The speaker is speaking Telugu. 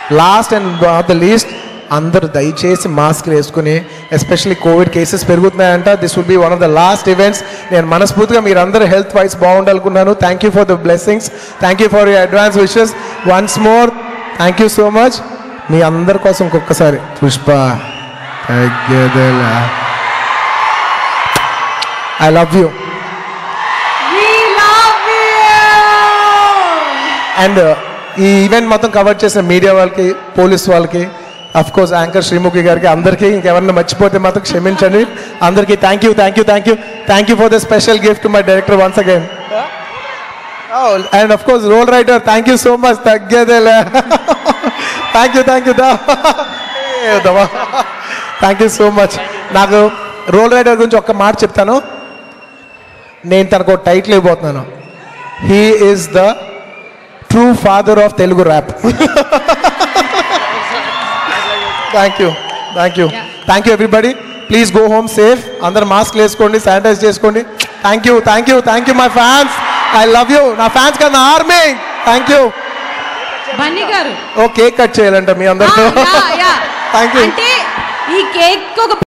Last and not the least అందరూ దయచేసి మాస్క్ వేసుకుని ఎస్పెషల్లీ కోవిడ్ కేసెస్ పెరుగుతున్నాయంట this will be one of the last events నేను మనస్ఫూర్తిగా మీరు అందరూ హెల్త్ వైస్ బాగుండాలనుకున్నాను thank you for the blessings thank you for your advance wishes once more thank you so much మీ అందరి కోసం ఒక్కొక్కసారి పుష్ప తగ్గేదేలా I love you We love you! And ఈ ఈవెంట్ మొత్తం కవర్ చేసిన మీడియా వాళ్ళకి పోలీస్ వాళ్ళకి అఫ్ కోర్స్ యాంకర్ శ్రీముఖి గారికి అందరికీ ఇంకెవరన్నా మర్చిపోతే మాత్రం క్షమించండి అందరికీ thank you thank you thank you thank you for the special gift my director once again and of course Roll Rida thank you so much తగ్గేదేలే thank you thank you thank you so much నాకు రోల్ రైటర్ గురించి ఒక్క మాట చెప్తాను నేను తనకు టైటిల్ ఇవ్వబోతున్నాను he is the true father of Telugu rap thank you thank you thank you everybody please go home safe అందరు మాస్క్ వేసుకోండి శానిటైజ్ చేసుకోండి thank you thank you thank you my fans I love you నా ఫ్యాన్స్ కదా నా ఆర్మీ థ్యాంక్ యూ బన్నీ గారు ఓ కేక్ కట్ చేయాలంట మీ ఆ, అందరితో యా, యా. థ్యాంక్ యూ అంటే ఈ కేక్ ఒక